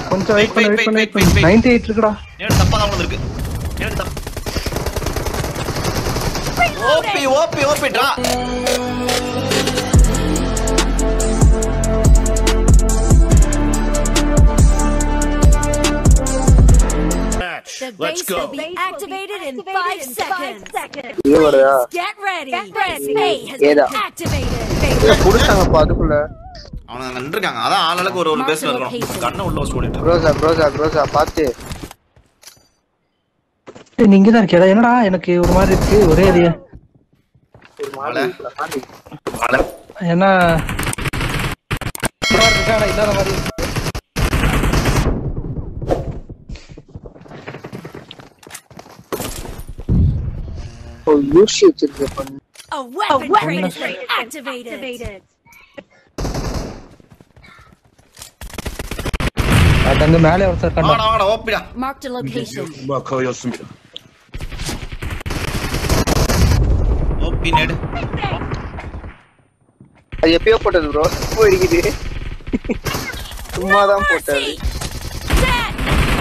கொஞ்சம் வெயிட் பண்ணு Wait, wait பண்ணு wait, வெயிட் பண்ணு wait, wait. நைன்டி எயிட் இருக்குடா எனக்கு தப்பா தான் விழுந்திருக்கு எனக்கு தப்பு ஓபி ஓபி ஓபி ட்ரா The base will be activated in five seconds. இது வரையா Get ready. Base A has ஏதா. been activated. ஏ புடிச்சாங்கப்பா அதுக்குள்ள அவனுங்க அங்க நின்றுருக்காங்க அதான் ஆளுக்கு ஒரு ஒரு பேஸ்ல இருக்கணும் கண்ணை உள்ள வச்சு ஓடிட்டு க்ரோஸா க்ரோஸா க்ரோஸா பாத்து ஏய், நீ இங்க தான் இருக்கியாடா என்னடா எனக்கு ஒரு மாதிரி இருக்கு ஒரே ஏரியா மழை ஏன்னா ஒரு மாதிரி இருக்காடா இல்லாத மாதிரி இருக்கு. ஓ யூசி வச்சிருக்கு பண்ணு A weapon crate has been activated. அது அங்க மேலே ஒருத்தர் இருக்கான்டா வாங்கடா வாங்கடா ஓபிடா Marked a location. 마커였습니다. ஓபி நேடு அது எப்பயோ போட்டது ப்ரோ இப்போ இருக்குது சும்மா தான் போட்டது Mercy. Dead.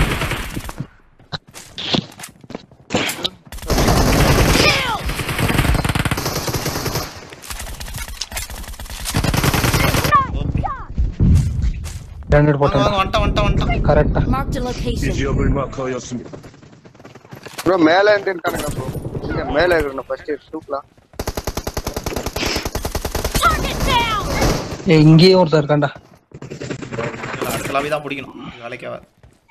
Kill. OP standard வாங்க போட்டேன் வாங்க வந்துட்டான் வந்துட்டான் வந்துட்டான் கரெக்டா Marked a 이 location. 지역을 마커였습니다. ப்ரோ மேல இருந்து இருக்கானுங்க ப்ரோ இல்ல மேல இருக்கணும் ஃபர்ஸ்ட் தூக்கலாம் Target down. ஏய் இங்கேயும் ஒருத்தர் இருக்கான்டா இதுல அடுத்த லாபி தான் பிடிக்கணும் இது வேலைக்கு ஆகாது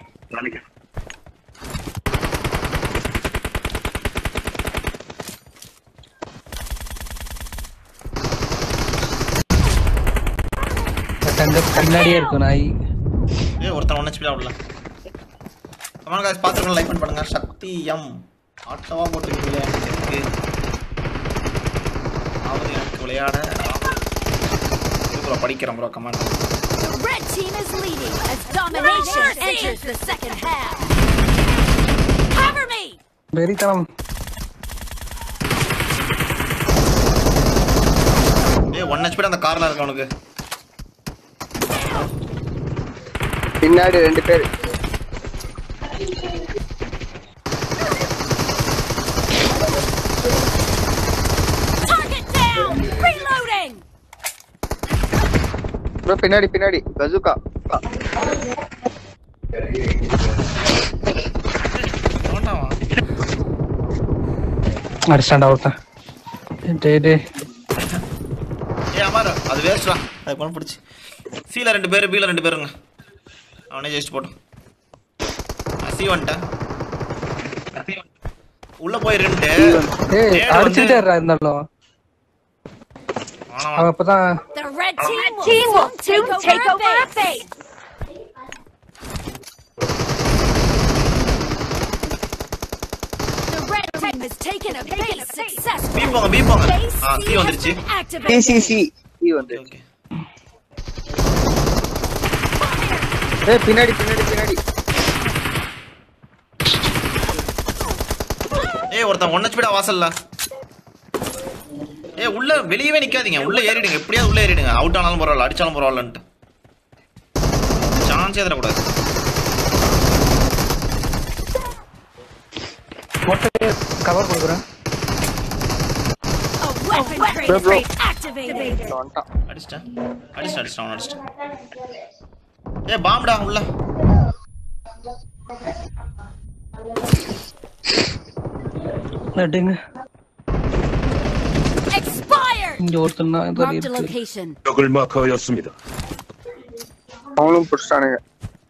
பட் அங்க பின்னாடியே இருக்கும் நாய் ஏய் ஒருத்தன் ஒன் ஹெச்பி விடல கமெண்ட் காய்ஸ் பார்த்துருக்கோம் லைக் பண்ணுங்க சக்தி எம் ஆட்டவா போட்டிருக்கீங்களே எனக்கு அவரு எனக்கு விளையாட ப்ரோ படிக்கிறேன் bro comment The red team is leading as domination enters the second half. Cover me. வெறித்தனம் ஏய் ஒன் ஹெச்பி அந்த கார்ல இருக்கு அவனுக்கு பின்னாடி ரெண்டு பேர் Target down. Reloading. ப்ரோ பின்னாடி பின்னாடி கசுகா அவன்டாவா அடிச்சாண்டா ஒருத்தன் டேய் டேய் ஏய் அமார் அது வேஸ்ட்ரா அது கொண்டு பிடிச்சி சில ரெண்டு பேர் பில ரெண்டு பேருங்க அவனே ஜெயிச்சு போட்டோம் சி வந்துட்டேன் உள்ள போய் ரெண்டு ஏய் அடிச்சுட்டே இருந்தாலும் அவன் அப்பதான் The red team will, soon take over a base. The red team has taken a base B successfully. போங்க பி போங்க Base ஆ C சி has வந்துருச்சு been activated. டிசிசி சி வந்து ஓகே ஏய் பின்னாடி பின்னாடி பின்னாடி ஏய் ஒருத்தன் ஒன் ஹெச்பிடா வாசல்ல ஏய் உள்ள வெளியவே நிக்காதீங்க உள்ள ஏறிடுங்க எப்படியாவது உள்ள ஏறிடுங்க அவுட் ஆனாலும் பரவாயில்ல அடிச்சாலும் பரவாயில்லன்ட்டு சான்ஸே தரக்கூடாது கவர் கொடுக்குறேன் A weapon crate has been activated. வந்துட்டான் அடிச்சிட்டேன் அடிச்சிட்டேன் அடிச்சிட்டேன் அவன் அடிச்சிட்டேன் ஏய் பாம்புடா உள்ள நட்டுங்க Expired. இங்க ஒருத்தன் தான் இதோ Marked a இருக்கு location. 지역을 마커였습니다. அவங்களும் பிடிச்சிட்டானுங்க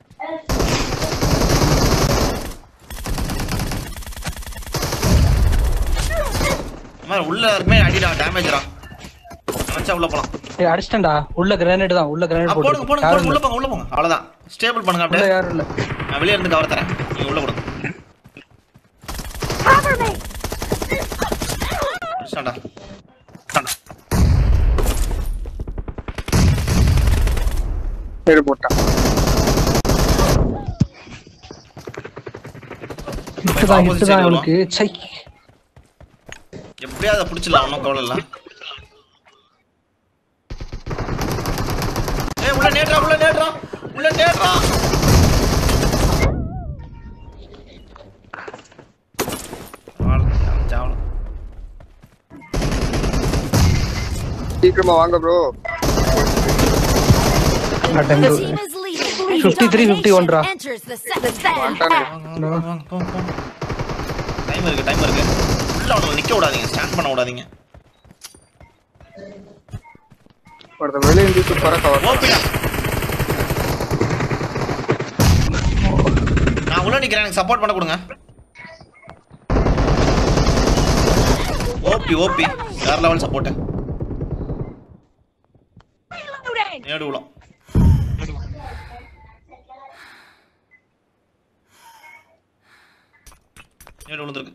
அம்மா உள்ள இருக்குமே அடிடா டேமேஜ்டா நினைச்சா உள்ள போலாம் ஏய் அடிச்சிட்டேன்டா உள்ள கிரானைட் தான் உள்ள ஆ, கிரானைட் போடுங்க போட்டு போடுங்க யாரும் போடுங்க உள்ள இல்ல போங்க உள்ள போங்க அவ்வளவுதான் ஸ்டேபிள் பண்ணுங்க உள்ள அப்படியே யாரும் இல்ல நான் வெளியே இருந்து கவர் தரேன் நீங்க உள்ள கொடுங்க Cover me. அடிச்சிட்டான்டா சரி போட்டான் ஹிட் தான் ஹிட் தான் அவனுக்கு சை எப்படியாவது அதை பிடிச்சிடலாம் ஒன்றும் கவலை இல்லை ஏய் உள்ள நேட்ரா உள்ள நேட்ரா உள்ள நேட்ரா சீக்கிரமா வாங்க bro The team is leading. as 53, 51 ரா. domination Enters the second half. வந்துட்டானுங்க டைம் இருக்கு டைம் இருக்கு உள்ள அவனுக்கு நிக்க விடாதீங்க ஸ்டாண்ட் பண்ண விடாதீங்க ஒருத்தன் வெளியே இருந்து சூப்பரா கவர் ஓபிடா நான் உள்ள நிக்கிறேன் எனக்கு சப்போர்ட் பண்ண கொடுங்க ஓபி ஓபி வேற லெவல் சப்போர்ட் நேடு உள்ள நேடு விழுந்திருக்கு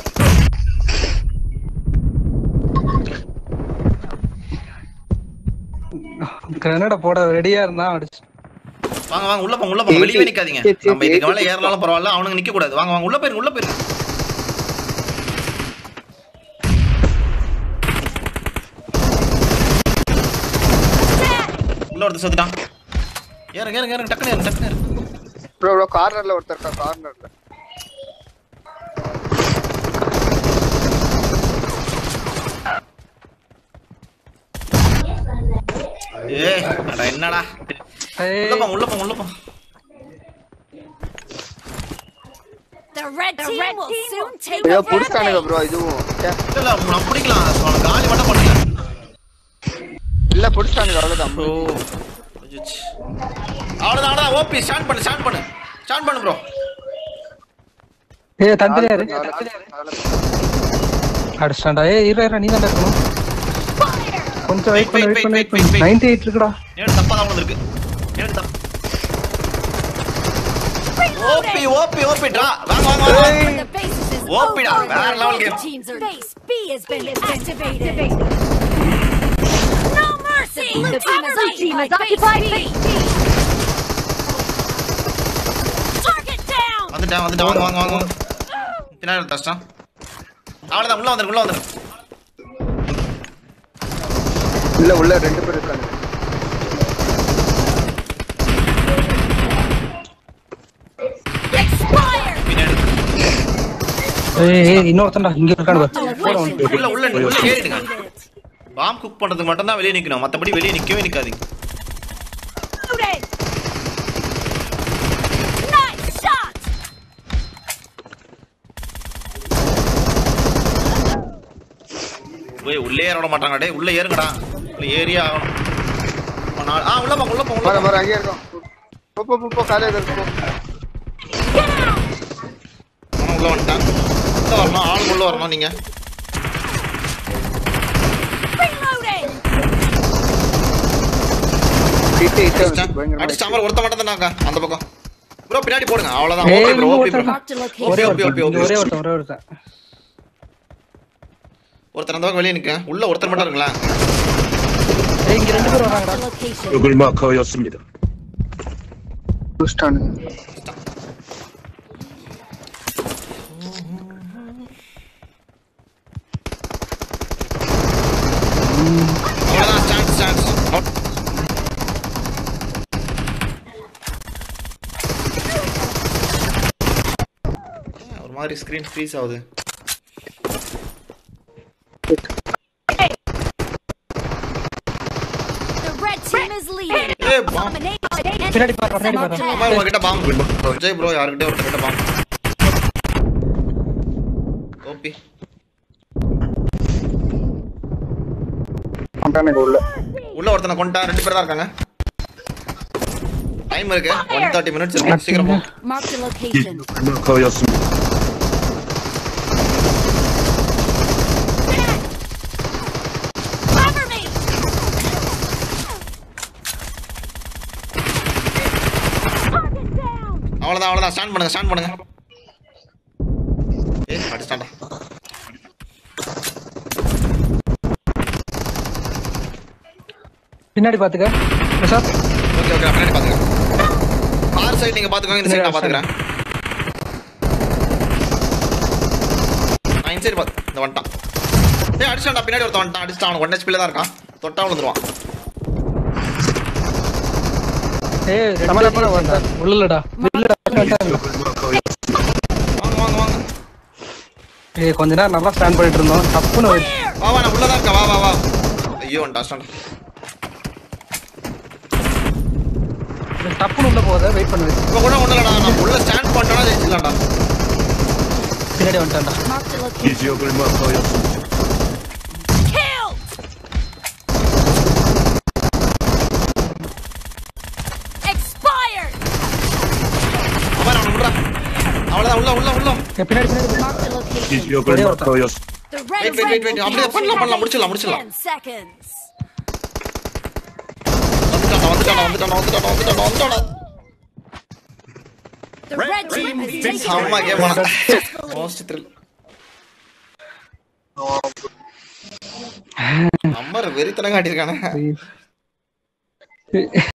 கிரனேட போட ரெடியா இருந்தா அடிச்சு வாங்க வாங்க உள்ள போங்க உள்ள போங்க வெளியே நிக்காதீங்க சரி, சரி, நம்ம இதுக்கு மேல சரி. ஏறலாம் பரவாயில்ல அவனுங்க நிக்க கூடாது வாங்க வாங்க உள்ள போயிருங்க உள்ள போயிருங்க உள்ள ஒருத்தர் செத்துட்டான் ஏறுங்க ஏறுங்க ஏறுங்க டக்குனு ஏறுங்க டக்குனு ஏறுங்க ப்ரோ ப்ரோ கார்னர்ல ஒருத்தர் இருக்கா கார்னர்ல ஏ அட என்னடா உள்ள போங்க உள்ள போங்க உள்ள போங்க The red team will soon take ஐயோ advantage. புடிச்சிட்டானுங்க ப்ரோ இதுவும் ச்சே, இல்ல இல்ல நான் பிடிக்கலாம் அவனை காலி மட்டும் பண்ணுங்க இல்ல புடிச்சிட்டானுங்க அவ்வளவுதான் ஓ முடிஞ்சிச்சு. அவ்வளவுதான் அவ்வளவுதான் ஓபி ஸ்டார்ட் பண்ணு ஸ்டார்ட் பண்ணு ஸ்டார்ட் பண்ணு ப்ரோ ஏய் தந்திரியா இரு அவ்வளவுதான். அடிச்சாண்டா ஏய் இரு இரு நீ தான் இருக்கணும் கொஞ்சம் வெயிட் பண்ணு Wait, வெயிட் பண்ணு wait, வெயிட் wait, பண்ணு wait, 98 இருக்குடா நேடு தப்பா தான் வந்திருக்கு நேடு தப்பு ஓபி ஓபி ஓபி ட்ரா வாங்க வாங்க வாங்க The basis is ஓபிடா over. வேற level The game teams are base B has been activated. No mercy. The team is occupied base B. Target down. வந்துட்டேன் வந்துட்டேன் வாங்க வாங்க வாங்க வாங்க. பின்னாடி தஷ்டம் அவ்வளவுதான் உள்ள வந்துரு உள்ள வந்துரு இல்ல உள்ள ரெண்டு பேர் இருக்காங்க Expire. பின்னாடி ஏய் ஏய் இன்னொருத்தன்டா இங்க இருக்கானு பாரு உள்ள உள்ள உள்ள ஏறிடுங்க பாம் குக் பண்றதுக்கு மட்டும் தான் வெளியே நிக்கணும் மத்தபடி வெளியே நிக்கவே நிக்காதீங்க Loaded. Nice shot. போய் உள்ளே ஏற விட மாட்டாங்க டேய் உள்ள ஏறுங்கடா உள்ள ஏறியே ஆகணும் அப்ப நான்- ஆ உள்ள போங்க உள்ள போங்க உள்ள பாரு போங்க. பாரு அங்கேயே இருக்கோம் போ போ, போ போ காலையில இருக்கும் அவன் உள்ள வந்துட்டான் உள்ள வரணும் ஆள் உள்ள வரணும் நீங்க Reloading. ஹிட் ஹிட் அடிச்சிட்டான் பயங்கரமா அடிச்சிட்டான் அவர் ஒருத்த மட்டும் தானாக்கா அந்த பக்கம் ப்ரோ பின்னாடி போடுங்க அவ்வளவுதான் ஏய், ஓபி ப்ரோ ஓபி ப்ரோ இன்னொருத்தன். Marked a location. ஒரே ஓகே, ஓகே, ஒருத்தன் ஓகே. இங்க ஒரே ஒருத்தன் ஒரே ஒருத்தன் ஒருத்தர் அந்த பக்கம் வெளியே நிக்க உள்ள ஒருத்தர் மட்டும் இருங்களேன் ஏய் இங்க ரெண்டு பேர் Marked வராங்கடா a location. 적을 마크하였습니다. புடிச்சிட்டானுங்க அவ்வளவுதான் ஸ்டாண்ட் ஸ்டாண்ட் ஒரு மாதிரி ஸ்கிரீன் ஃப்ரீஸ் ஆகுது The red team is leading. ஏய் பாம் Domination. பின்னாடி பாரு பின்னாடி பாரு அம்மா உங்ககிட்ட பாம் விஜய் ப்ரோ யாருக்கிட்டே ஒருத்தர் கிட்ட பாம் ஓபி வந்துட்டானுங்க உள்ள உள்ள ஒருத்தனை கொண்டா ரெண்டு பேர் தான் இருக்காங்க டைம் இருக்கு ஒன் தேர்ட்டி மினிட்ஸ் இருக்கு சீக்கிரம் போ Marked a location. 적을 마크하였습니다. Cover me. Target down. அவ்வளவுதான் அவ்வளவுதான் ஸ்டாண்ட் பண்ணுங்க ஸ்டாண்ட் பண்ணுங்க ஏய் அடிச்சாண்டா பின்னாடி பாத்துக்க பிரசாத் ஓகே ஓகே நான் பின்னாடி பாத்துக்கிறேன் கார் சைடு நீங்க பாத்துக்கோங்க இந்த சைடு நான் பாத்துக்கிறேன் நான் இந்த சைடு பாத்து இந்த வந்துட்டான் ஏய் அடிச்சாண்டா பின்னாடி ஒருத்தன் வந்துட்டான் அடிச்சிட்டான் அவன் ஒன் ஹெச்பில தான் இருக்கான் தொட்டா விழுந்துருவான் ஏய் ரெண்டு சமல பேர் போல இருக்கான்டா. வந்தா. உள்ளலடா உள்ளடா வந்துட்டாங்க. 적을 마크하였습니다. வாங்க வாங்க வாங்க ஏய் கொஞ்ச நேரம் நல்லா ஸ்டாண்ட் பண்ணிட்டு இருந்தோம் தப்புன்னு போயிடுச்சு. வா வா நான் உள்ளதான் இருக்கேன் வா வா வா ஐயோ வந்துட்டான் டப்புன்னு உள்ள போகுது வெயிட் பண்ணுது இப்போ கூட ஒன்றும் இல்லைடா நம்ம உள்ள ஸ்டாண்ட் பண்ணிட்டோம்னா ஜெயிச்சிடலாம்டா பின்னாடி வந்துட்டான்டா Marked a 이 location. 지역을 막아였습니다. Killed! Expired! Amar அவனை விட்றா அவ்வளோதான் உள்ள உள்ள உள்ள ஏய், பின்னாடி பின்னாடி Marked a 이 location. 지역을 어려웠다. 막아였습니다. The red Wait, wait, wait, wait. அப்படியே பண்ணலாம், பண்ணலாம், முடிச்சிடலாம், முடிச்சிடலாம். Ten seconds. வந்துட்டான்டா வந்துட்டான்டா வந்துட்டான்டா வந்துட்டான்டா வந்துட்டான்டா The red team has taken செம்ம the game successfully. Most thrill அம்மர் வெறித்தனம் காட்டியிருக்கானே ஏய்.